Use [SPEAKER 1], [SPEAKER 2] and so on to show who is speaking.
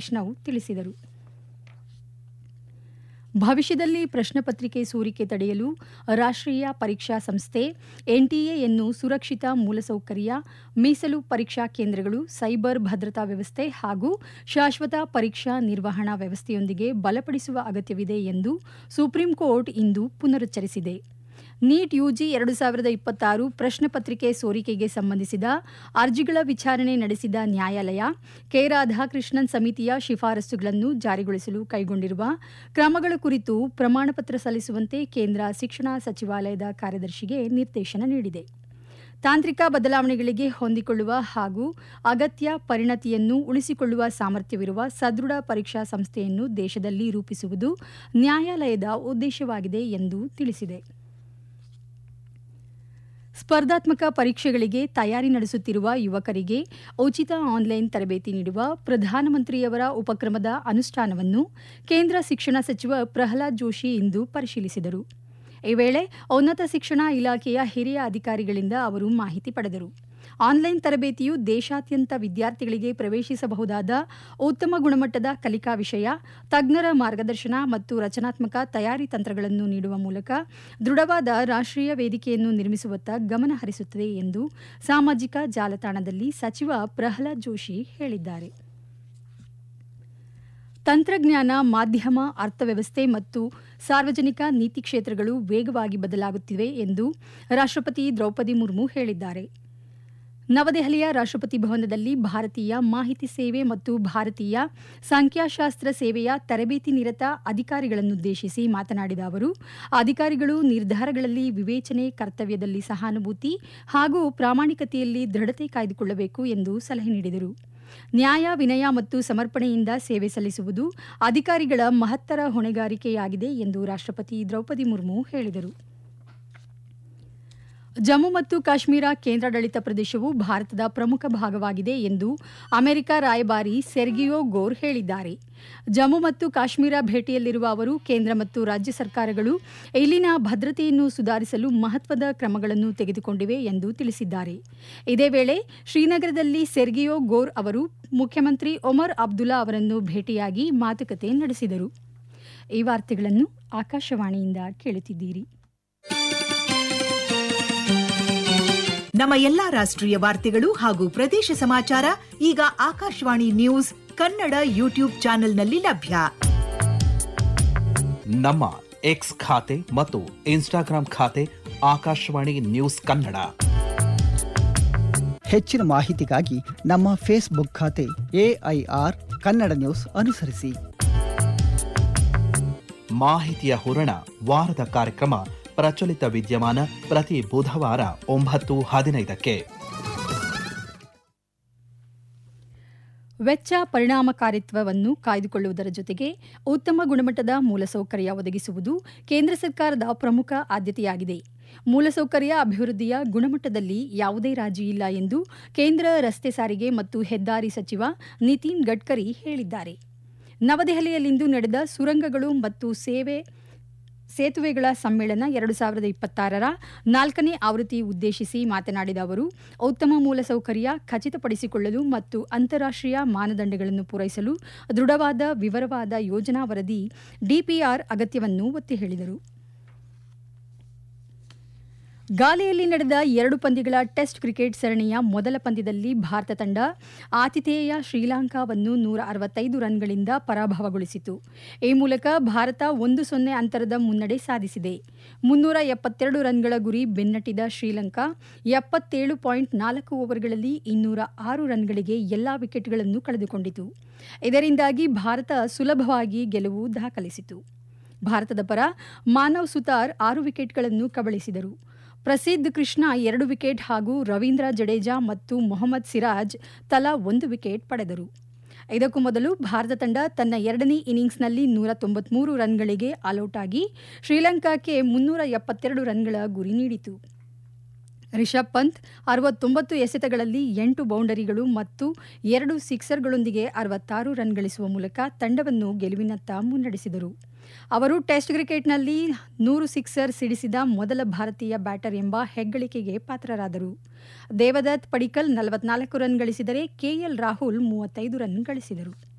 [SPEAKER 1] ವೈಷ್ಣವ್ ತಿಳಿಸಿದರು ಭವಿಷ್ಯದಲ್ಲಿ ಪ್ರಶ್ನೆ ಪತ್ರಿಕೆ ಸೋರಿಕೆ ತಡೆಯಲು ರಾಷ್ಟ್ರೀಯ ಪರೀಕ್ಷಾ ಸಂಸ್ಥೆ ಎನ್ಟಿಎಯನ್ನು ಸುರಕ್ಷಿತ ಮೂಲಸೌಕರ್ಯ ಮೀಸಲು ಪರೀಕ್ಷಾ ಕೇಂದ್ರಗಳು ಸೈಬರ್ ಭದ್ರತಾ ವ್ಯವಸ್ಥೆ ಹಾಗೂ ಶಾಶ್ವತ ಪರೀಕ್ಷಾ ನಿರ್ವಹಣಾ ವ್ಯವಸ್ಥೆಯೊಂದಿಗೆ ಬಲಪಡಿಸುವ ಅಗತ್ಯವಿದೆ ಎಂದು ಸುಪ್ರೀಂ ಕೋರ್ಟ್ ಇಂದು ಪುನರುಚ್ಚರಿಸಿದೆ ನೀಟ್ ಯುಜಿ ಎರಡು ಸಾವಿರದ ಇಪ್ಪತ್ತಾರು ಪ್ರಶ್ನೆ ಪತ್ರಿಕೆ ಸೋರಿಕೆಗೆ ಸಂಬಂಧಿಸಿದ ಅರ್ಜಿಗಳ ವಿಚಾರಣೆ ನಡೆಸಿದ ನ್ಯಾಯಾಲಯ ಕೆ ರಾಧಾಕೃಷ್ಣನ್ ಸಮಿತಿಯ ಶಿಫಾರಸುಗಳನ್ನು ಜಾರಿಗೊಳಿಸಲು ಕೈಗೊಂಡಿರುವ ಕ್ರಮಗಳ ಕುರಿತು ಪ್ರಮಾಣಪತ್ರ ಸಲ್ಲಿಸುವಂತೆ ಕೇಂದ್ರ ಶಿಕ್ಷಣ ಸಚಿವಾಲಯದ ಕಾರ್ಯದರ್ಶಿಗೆ ನಿರ್ದೇಶನ ನೀಡಿದೆ ತಾಂತ್ರಿಕ ಬದಲಾವಣೆಗಳಿಗೆ ಹೊಂದಿಕೊಳ್ಳುವ ಹಾಗೂ ಅಗತ್ಯ ಪರಿಣತಿಯನ್ನು ಉಳಿಸಿಕೊಳ್ಳುವ ಸಾಮರ್ಥ್ಯವಿರುವ ಸದೃಢ ಪರೀಕ್ಷಾ ಸಂಸ್ಥೆಯನ್ನು ದೇಶದಲ್ಲಿ ರೂಪಿಸುವುದು ನ್ಯಾಯಾಲಯದ ಉದ್ದೇಶವಾಗಿದೆ ಎಂದು ತಿಳಿಸಿದೆ ಸ್ಪರ್ಧಾತ್ಮಕ ಪರೀಕ್ಷೆಗಳಿಗೆ ತಯಾರಿ ನಡೆಸುತ್ತಿರುವ ಯುವಕರಿಗೆ ಉಚಿತ ಆನ್ಲೈನ್ ತರಬೇತಿ ನೀಡುವ ಪ್ರಧಾನಮಂತ್ರಿಯವರ ಉಪಕ್ರಮದ ಅನುಷ್ಠಾನವನ್ನು ಕೇಂದ್ರ ಶಿಕ್ಷಣ ಸಚಿವ ಪ್ರಹ್ಲಾದ್ ಜೋಶಿ ಇಂದು ಪರಿಶೀಲಿಸಿದರು ಈ ವೇಳೆ ಉನ್ನತ ಶಿಕ್ಷಣ ಇಲಾಖೆಯ ಹಿರಿಯ ಅಧಿಕಾರಿಗಳಿಂದ ಅವರು ಮಾಹಿತಿ ಪಡೆದರು ಆನ್ಲೈನ್ ತರಬೇತಿಯು ದೇಶಾದ್ಯಂತ ವಿದ್ಯಾರ್ಥಿಗಳಿಗೆ ಪ್ರವೇಶಿಸಬಹುದಾದ ಉತ್ತಮ ಗುಣಮಟ್ಟದ ಕಲಿಕಾ ವಿಷಯ ತಜ್ಞರ ಮಾರ್ಗದರ್ಶನ ಮತ್ತು ರಚನಾತ್ಮಕ ತಯಾರಿ ತಂತ್ರಗಳನ್ನು ನೀಡುವ ಮೂಲಕ ದೃಢವಾದ ರಾಷ್ಟ್ರೀಯ ವೇದಿಕೆಯನ್ನು ನಿರ್ಮಿಸುವತ್ತ ಗಮನ ಹರಿಸುತ್ತದೆ ಎಂದು ಸಾಮಾಜಿಕ ಜಾಲತಾಣದಲ್ಲಿ ಸಚಿವ ಪ್ರಹ್ಲಾದ್ ಜೋಶಿ ಹೇಳಿದ್ದಾರೆ ತಂತ್ರಜ್ಞಾನ ಮಾಧ್ಯಮ ಅರ್ಥವ್ಯವಸ್ಥೆ ಮತ್ತು ಸಾರ್ವಜನಿಕ ನೀತಿ ಕ್ಷೇತ್ರಗಳು ವೇಗವಾಗಿ ಬದಲಾಗುತ್ತಿವೆ ಎಂದು ರಾಷ್ಟ್ರಪತಿ ದ್ರೌಪದಿ ಮುರ್ಮು ಹೇಳಿದ್ದಾರೆ ನವದೆಹಲಿಯ ರಾಷ್ಟ್ರಪತಿ ಭವನದಲ್ಲಿ ಭಾರತೀಯ ಮಾಹಿತಿ ಸೇವೆ ಮತ್ತು ಭಾರತೀಯ ಸಂಖ್ಯಾಶಾಸ್ತ್ರ ಸೇವೆಯ ತರಬೇತಿ ನಿರತ ಅಧಿಕಾರಿಗಳನ್ನುದ್ದೇಶಿಸಿ ಮಾತನಾಡಿದ ಅವರು ಅಧಿಕಾರಿಗಳು ನಿರ್ಧಾರಗಳಲ್ಲಿ ವಿವೇಚನೆ ಕರ್ತವ್ಯದಲ್ಲಿ ಸಹಾನುಭೂತಿ ಹಾಗೂ ಪ್ರಾಮಾಣಿಕತೆಯಲ್ಲಿ ದೃಢತೆ ಕಾಯ್ದುಕೊಳ್ಳಬೇಕು ಎಂದು ಸಲಹೆ ನೀಡಿದರು ನ್ಯಾಯ ವಿನಯ ಮತ್ತು ಸಮರ್ಪಣೆಯಿಂದ ಸೇವೆ ಸಲ್ಲಿಸುವುದು ಅಧಿಕಾರಿಗಳ ಮಹತ್ತರ ಹೊಣೆಗಾರಿಕೆಯಾಗಿದೆ ಎಂದು ರಾಷ್ಟ್ರಪತಿ ದ್ರೌಪದಿ ಮುರ್ಮು ಹೇಳಿದರು ಜಮ್ಮು ಮತ್ತು ಕಾಶ್ಮೀರ ಕೇಂದ್ರಾಡಳಿತ ಪ್ರದೇಶವು ಭಾರತದ ಪ್ರಮುಖ ಭಾಗವಾಗಿದೆ ಎಂದು ಅಮೆರಿಕ ರಾಯಭಾರಿ ಸೆರ್ಗಿಯೋ ಗೋರ್ ಹೇಳಿದ್ದಾರೆ ಜಮ್ಮು ಮತ್ತು ಕಾಶ್ಮೀರ ಭೇಟಿಯಲ್ಲಿರುವ ಅವರು ಕೇಂದ್ರ ಮತ್ತು ರಾಜ್ಯ ಸರ್ಕಾರಗಳು ಇಲ್ಲಿನ ಭದ್ರತೆಯನ್ನು ಸುಧಾರಿಸಲು ಮಹತ್ವದ ಕ್ರಮಗಳನ್ನು ತೆಗೆದುಕೊಂಡಿವೆ ಎಂದು ತಿಳಿಸಿದ್ದಾರೆ ಇದೇ ವೇಳೆ ಶ್ರೀನಗರದಲ್ಲಿ ಸೆರ್ಗಿಯೋ ಗೋರ್ ಅವರು ಮುಖ್ಯಮಂತ್ರಿ ಒಮರ್ ಅಬ್ದುಲ್ಲಾ ಅವರನ್ನು ಭೇಟಿಯಾಗಿ ಮಾತುಕತೆ ನಡೆಸಿದರು ಈ ವಾರ್ತೆಗಳನ್ನು ಆಕಾಶವಾಣಿಯಿಂದ ಕೇಳುತ್ತಿದ್ದೀರಿ
[SPEAKER 2] ನಮ್ಮ ಎಲ್ಲಾ ರಾಷ್ಟ್ರೀಯ ವಾರ್ತೆಗಳು ಹಾಗೂ ಪ್ರದೇಶ ಸಮಾಚಾರ ಈಗ ಆಕಾಶವಾಣಿ ನ್ಯೂಸ್ ಕನ್ನಡ ಯೂಟ್ಯೂಬ್ ಚಾನೆಲ್ನಲ್ಲಿ ಲಭ್ಯ
[SPEAKER 3] ನಮ್ಮ ಎಕ್ಸ್ ಖಾತೆ ಮತ್ತು ಇನ್ಸ್ಟಾಗ್ರಾಂ ಖಾತೆ ಆಕಾಶವಾಣಿ ನ್ಯೂಸ್ ಕನ್ನಡ
[SPEAKER 4] ಹೆಚ್ಚಿನ ಮಾಹಿತಿಗಾಗಿ ನಮ್ಮ ಫೇಸ್ಬುಕ್ ಖಾತೆ ಎಐಆರ್ ಕನ್ನಡ ನ್ಯೂಸ್ ಅನುಸರಿಸಿ
[SPEAKER 3] ಮಾಹಿತಿಯ ಹೂರಣ ವಾರದ ಕಾರ್ಯಕ್ರಮ ಪ್ರಚಲಿತ ವಿದ್ಯಮಾನ ಪ್ರತಿ ಬುಧವಾರ ಒಂಬತ್ತು ಹದಿನೈದಕ್ಕೆ
[SPEAKER 1] ವೆಚ್ಚ ಪರಿಣಾಮಕಾರಿತ್ವವನ್ನು ಕಾಯ್ದುಕೊಳ್ಳುವುದರ ಜೊತೆಗೆ ಉತ್ತಮ ಗುಣಮಟ್ಟದ ಮೂಲಸೌಕರ್ಯ ಒದಗಿಸುವುದು ಕೇಂದ್ರ ಸರ್ಕಾರದ ಪ್ರಮುಖ ಆದ್ಯತೆಯಾಗಿದೆ ಮೂಲಸೌಕರ್ಯ ಅಭಿವೃದ್ಧಿಯ ಗುಣಮಟ್ಟದಲ್ಲಿ ಯಾವುದೇ ರಾಜಿ ಇಲ್ಲ ಎಂದು ಕೇಂದ್ರ ರಸ್ತೆ ಸಾರಿಗೆ ಮತ್ತು ಹೆದ್ದಾರಿ ಸಚಿವ ನಿತಿನ್ ಗಡ್ಕರಿ ಹೇಳಿದ್ದಾರೆ ನವದೆಹಲಿಯಲ್ಲಿಂದು ನಡೆದ ಸುರಂಗಗಳು ಮತ್ತು ಸೇವೆ ಸೇತುವೆಗಳ ಸಮ್ಮೇಳನ ಎರಡು ಸಾವಿರದ ಇಪ್ಪತ್ತಾರರ ನಾಲ್ಕನೇ ಆವೃತ್ತಿ ಉದ್ದೇಶಿಸಿ ಮಾತನಾಡಿದ ಅವರು ಉತ್ತಮ ಮೂಲಸೌಕರ್ಯ ಖಚಿತಪಡಿಸಿಕೊಳ್ಳಲು ಮತ್ತು ಅಂತಾರಾಷ್ಟ್ರೀಯ ಮಾನದಂಡಗಳನ್ನು ಪೂರೈಸಲು ದೃಢವಾದ ವಿವರವಾದ ಯೋಜನಾ ವರದಿ ಡಿಪಿಆರ್ ಅಗತ್ಯವನ್ನು ಒತ್ತಿ ಹೇಳಿದರು ಗಾಲೆಯಲ್ಲಿ ನಡೆದ ಎರಡು ಪಂದ್ಯಗಳ ಟೆಸ್ಟ್ ಕ್ರಿಕೆಟ್ ಸರಣಿಯ ಮೊದಲ ಪಂದ್ಯದಲ್ಲಿ ಭಾರತ ತಂಡ ಆತಿಥೇಯ ಶ್ರೀಲಂಕಾವನ್ನು ನೂರ ಅರವತ್ತೈದು ರನ್ಗಳಿಂದ ಪರಾಭವಗೊಳಿಸಿತು ಈ ಮೂಲಕ ಭಾರತ ಒಂದು ಸೊನ್ನೆ ಅಂತರದ ಮುನ್ನಡೆ ಸಾಧಿಸಿದೆ ಮುನ್ನೂರ ಎಪ್ಪತ್ತೆರಡು ರನ್ಗಳ ಗುರಿ ಬೆನ್ನಟ್ಟಿದ ಶ್ರೀಲಂಕಾ ಎಪ್ಪತ್ತೇಳು ಪಾಯಿಂಟ್ ನಾಲ್ಕು ಓವರ್ಗಳಲ್ಲಿ ಇನ್ನೂರ ಆರು ರನ್ಗಳಿಗೆ ಎಲ್ಲಾ ವಿಕೆಟ್ಗಳನ್ನು ಕಳೆದುಕೊಂಡಿತು ಇದರಿಂದಾಗಿ ಭಾರತ ಸುಲಭವಾಗಿ ಗೆಲುವು ದಾಖಲಿಸಿತು ಭಾರತದ ಪರ ಮಾನವ್ ಸುತಾರ್ ಆರು ವಿಕೆಟ್ಗಳನ್ನು ಕಬಳಿಸಿದರು ಪ್ರಸಿದ್ಧ ಕೃಷ್ಣ ಎರಡು ವಿಕೆಟ್ ಹಾಗೂ ರವೀಂದ್ರ ಜಡೇಜಾ ಮತ್ತು ಮೊಹಮ್ಮದ್ ಸಿರಾಜ್ ತಲಾ ಒಂದು ವಿಕೆಟ್ ಪಡೆದರು ಇದಕ್ಕೂ ಮೊದಲು ಭಾರತ ತಂಡ ತನ್ನ ಎರಡನೇ ಇನ್ನಿಂಗ್ಸ್ನಲ್ಲಿ ನೂರ ತೊಂಬತ್ಮೂರು ರನ್ಗಳಿಗೆ ಆಲ್ಔಟ್ ಆಗಿ ಶ್ರೀಲಂಕಾಕ್ಕೆ ಮುನ್ನೂರ ಎಪ್ಪತ್ತೆರಡು ರನ್ಗಳ ಗುರಿ ನೀಡಿತು ರಿಷಬ್ ಪಂತ್ ಅರವತ್ತೊಂಬತ್ತು ಎಸೆತಗಳಲ್ಲಿ ಎಂಟು ಬೌಂಡರಿಗಳು ಮತ್ತು ಎರಡು ಸಿಕ್ಸರ್ಗಳೊಂದಿಗೆ ಅರವತ್ತಾರು ರನ್ ಗಳಿಸುವ ಮೂಲಕ ತಂಡವನ್ನು ಗೆಲುವಿನತ್ತ ಮುನ್ನಡೆಸಿದರು ಅವರು ಟೆಸ್ಟ್ ಕ್ರಿಕೆಟ್ನಲ್ಲಿ ನೂರು ಸಿಕ್ಸರ್ ಸಿಡಿಸಿದ ಮೊದಲ ಭಾರತೀಯ ಬ್ಯಾಟರ್ ಎಂಬ ಹೆಗ್ಗಳಿಕೆಗೆ ಪಾತ್ರರಾದರು ದೇವದತ್ ಪಡಿಕಲ್ ನಲವತ್ನಾಲ್ಕು ರನ್ ಗಳಿಸಿದರೆ ಕೆಎಲ್ ರಾಹುಲ್ ಮೂವತ್ತೈದು ರನ್ ಗಳಿಸಿದರು